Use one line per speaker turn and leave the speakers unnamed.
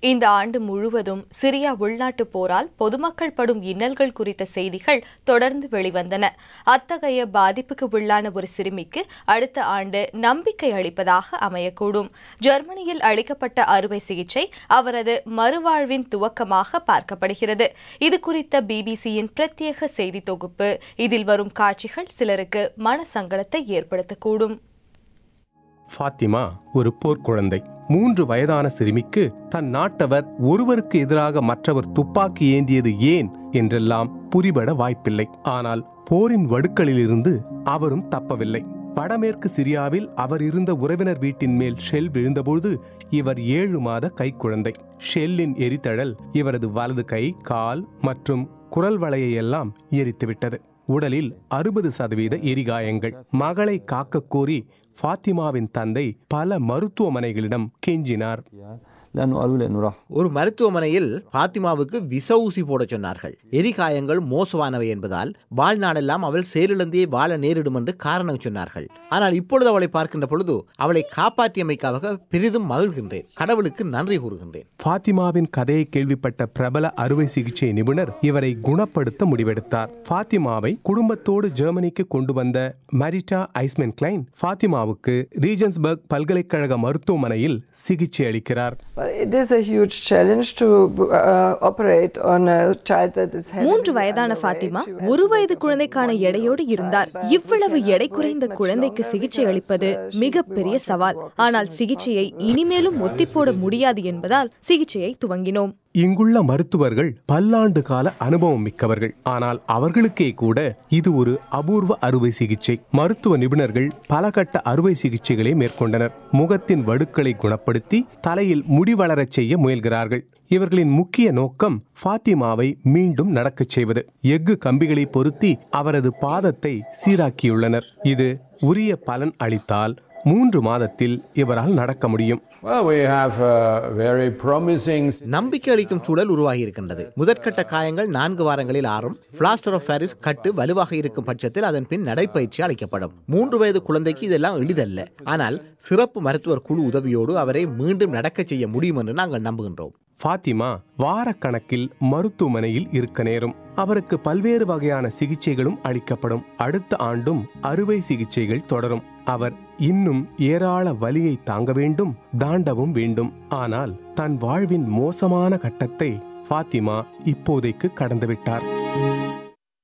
இந்த ஆண்டு முழுவதும் சிரியா உள்நாட்டுப் போரால் பொதுமக்கள் படும் இன்னல்கள் குறித்த செய்திகள் தொடர்ந்து வெளிவந்தன அத்தகைய பாதிப்புக்கு உள்ளான ஒரு சிறுமிக்கு அடுத்த ஆண்டு நம்பிக்கை அளிப்பதாக அமையக்கூடும் ஜெர்மனியில் அளிக்கப்பட்ட அறுவை சிகிச்சை அவரது மறுவாழ்வின் துவக்கமாக பார்க்கப்படுகிறது இது குறித்த பிபிசியின் பிரத்யேக செய்தி தொகுப்பு இதில் வரும் காட்சிகள் சிலருக்கு மனசங்கடத்தை ஏற்படுத்தக்கூடும்
ஃபாத்திமா ஒரு போர்க்குழந்தை மூன்று வயதான சிறுமிக்கு தன் நாட்டவர் ஒருவருக்கு எதிராக மற்றவர் துப்பாக்கி ஏந்தியது ஏன் என்றெல்லாம் புரிபட வாய்ப்பில்லை ஆனால் போரின் வடுக்களிலிருந்து அவரும் தப்பவில்லை வடமேற்கு சிரியாவில் அவர் இருந்த உறவினர் வீட்டின் மேல் ஷெல் விழுந்தபோது இவர் ஏழு மாத கைக்குழந்தை ஷெல்லின் எரித்தழல் இவரது வலது கை கால் மற்றும் குரல் வளையை எல்லாம் எரித்துவிட்டது உடலில் அறுபது சதவீத எரிகாயங்கள் மகளை காக்க கோரி ஃபாத்திமாவின் தந்தை பல மருத்துவமனைகளிடம் கெஞ்சினார்
لانه قالوا لي انه راح
ஒரு மருத்துவமனையில் பாத்திமாவுக்கு விச ஊசி போடச் சொன்னார்கள் எரிகாயங்கள் மோசமானவை என்பதால் வாழ்நாளெல்லாம் அவள் செயலிழந்தே வாழ நேரிடும் என்று காரணம் சொன்னார்கள் ஆனால் இப்பொழுது அவளை பார்க்கின்ற பொழுது அவளை காப்பாற்றியமைக்காக பெரிதும் மகிழ்கின்றேன் கடவுளுக்கு நன்றி கூறுகின்றேன்
ஃபாத்திமாவின் கதையை கேள்விப்பட்ட பிரபல அறுவை சிகிச்சை நிபுணர் இவரை குணப்படுத்த முடிவெடுத்தார் ஃபாத்திமாவை குடும்பத்தோடு ஜெர்மனிக்கு கொண்டு வந்த மரிட்டா ஐஸ்மென் கிளைன் ஃபாத்திமாவுக்கு ரீஜன்ஸ்பர்க் பல்கலைக்கழக மருத்துவமனையில் சிகிச்சை அளிக்கிறார்
But it is a huge challenge to uh, operate on a child that is heavily
மூன்று வயதான
underweight.
ஃபாத்திமா
She has
ஒரு வயது
most
குழந்தைக்கான
of the
எடையோடு
child,
இருந்தார்
but
இவ்வளவு
we cannot
எடை
wait
குறைந்த
much
குழந்தைக்கு
longer
சிகிச்சை
because,
அளிப்பது
uh, she-
மிகப்பெரிய
we want to
சவால்
work as
ஆனால்
soon as
சிகிச்சையை
possible.
இனிமேலும் ஒத்தி போட முடியாது என்பதால் சிகிச்சையை துவங்கினோம்
இங்குள்ள மருத்துவர்கள் பல்லாண்டு கால அனுபவம் மிக்கவர்கள் ஆனால் அவர்களுக்கே கூட இது ஒரு அபூர்வ அறுவை சிகிச்சை மருத்துவ நிபுணர்கள் பல கட்ட அறுவை சிகிச்சைகளை மேற்கொண்டனர் முகத்தின் வடுக்களை குணப்படுத்தி தலையில் முடி வளரச் செய்ய முயல்கிறார்கள் இவர்களின் முக்கிய நோக்கம் ஃபாத்திமாவை மீண்டும் நடக்கச் செய்வது எஃகு கம்பிகளை பொருத்தி அவரது பாதத்தை சீராக்கியுள்ளனர் இது உரிய பலன் அளித்தால் மூன்று மாதத்தில் இவரால் நடக்க முடியும்
Well, we have a very promising
நம்பிக்கை அளிக்கும் சூழல் உருவாகி இருக்கின்றது முதற்கட்ட காயங்கள் நான்கு வாரங்களில் ஆறும் பிளாஸ்டர் ஆஃப் பாரிஸ் கட்டு வலுவாக இருக்கும் பட்சத்தில் அதன் பின் நடைப்பயிற்சி அளிக்கப்படும் மூன்று வயது குழந்தைக்கு இதெல்லாம் எளிதல்ல ஆனால் சிறப்பு மருத்துவர் குழு உதவியோடு அவரை மீண்டும் நடக்கச் செய்ய முடியும் என்று நாங்கள் நம்புகின்றோம்
ஃபாத்திமா வாரக்கணக்கில் மருத்துவமனையில் இருக்க நேரும் அவருக்கு பல்வேறு வகையான சிகிச்சைகளும் அளிக்கப்படும் அடுத்த ஆண்டும் அறுவை சிகிச்சைகள் தொடரும் அவர் இன்னும் ஏராள வலியை தாங்க வேண்டும் தாண்டவும் வேண்டும் ஆனால் தன் வாழ்வின் மோசமான கட்டத்தை ஃபாத்திமா இப்போதைக்கு கடந்துவிட்டார்